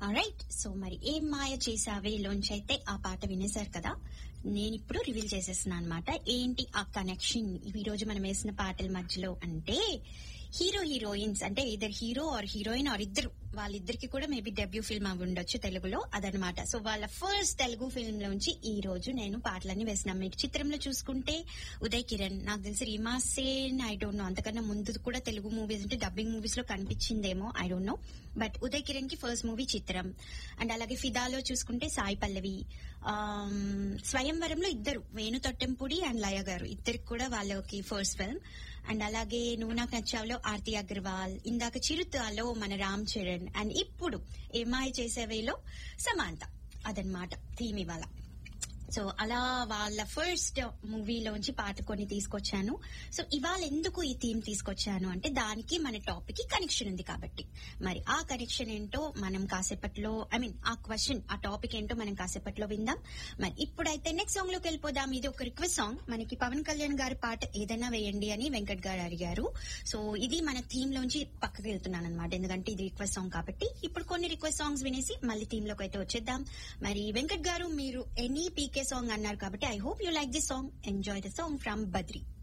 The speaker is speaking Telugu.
రైట్ సో మరి ఏం మాయ చేసావే లోంచి అయితే ఆ పాట వినేశారు కదా నేను ఇప్పుడు రివీల్ చేసేస్తున్నాను అనమాట ఏంటి ఆ కనెక్షన్ ఈ రోజు మనం వేసిన పాటల మధ్యలో అంటే హీరో హీరోయిన్స్ అంటే ఇద్దరు హీరో ఆర్ హీరోయిన్ ఆర్ ఇద్దరు వాళ్ళిద్దరికి కూడా మేబీ డెబ్యూ ఫిల్మ్ అవి ఉండొచ్చు తెలుగులో అదనమాట సో వాళ్ళ ఫస్ట్ తెలుగు ఫిల్మ్ లోంచి ఈ రోజు నేను పాటలన్నీ వేసినాను మీకు చిత్రంలో చూసుకుంటే ఉదయ్ కిరణ్ నాకు తెలిసి Reema Sen I don't know అంతకన్నా ముందు కూడా తెలుగు మూవీస్ అంటే డబ్బింగ్ మూవీస్ లో కనిపించిందేమో I don't know but Uday Kiran కి ఫస్ట్ మూవీ చిత్రం అండ్ అలాగే ఫిదాలో చూసుకుంటే సాయి పల్లవి ఆమ్, స్వయంవరంలో ఇద్దరు వేణు తొట్టెంపుడి అండ్ లయ గారు ఇద్దరికి కూడా వాళ్ళకి ఫస్ట్ ఫిల్మ్ అండ్ అలాగే నువ్వు నాకు నచ్చావులో ఆర్తి అగర్వాల్ ఇందాక చిరుతాలో మన రామ్ చరణ్ అండ్ ఇప్పుడు ఏమాయి చేసేవేలో సమాంత అదనమాట థీమ్ ఇవాళ సో అలా వాళ్ళ ఫస్ట్ మూవీలోంచి పాట కొన్ని తీసుకొచ్చాను సో ఇవాళ ఎందుకు ఈ థీమ్ తీసుకొచ్చాను అంటే దానికి మన టాపిక్ కి కనెక్షన్ ఉంది కాబట్టి మరి ఆ కనెక్షన్ ఏంటో మనం కాసేపట్లో ఐ మీన్ ఆ క్వశ్చన్ ఆ టాపిక్ ఏంటో మనం కాసేపట్లో విందాం మరి ఇప్పుడైతే నెక్స్ట్ సాంగ్ లోకి వెళ్ళిపోదాం ఇది ఒక రిక్వెస్ట్ సాంగ్ మనకి పవన్ కళ్యాణ్ గారి పాట ఏదైనా వేయండి అని వెంకట్ గారు అడిగారు సో ఇది మన థీమ్ లోంచి పక్కకి వెళ్తున్నాను అనమాట ఎందుకంటే ఇది రిక్వెస్ట్ సాంగ్ కాబట్టి ఇప్పుడు కొన్ని రిక్వెస్ట్ సాంగ్స్ వినేసి మళ్ళీ థీమ్ లోకి అయితే వచ్చేద్దాం మరి వెంకట్ గారు మీరు ఎనీ పీకే సాంగ్ అన్నారు కాబట్టి I hope you like this song enjoy the song from Badri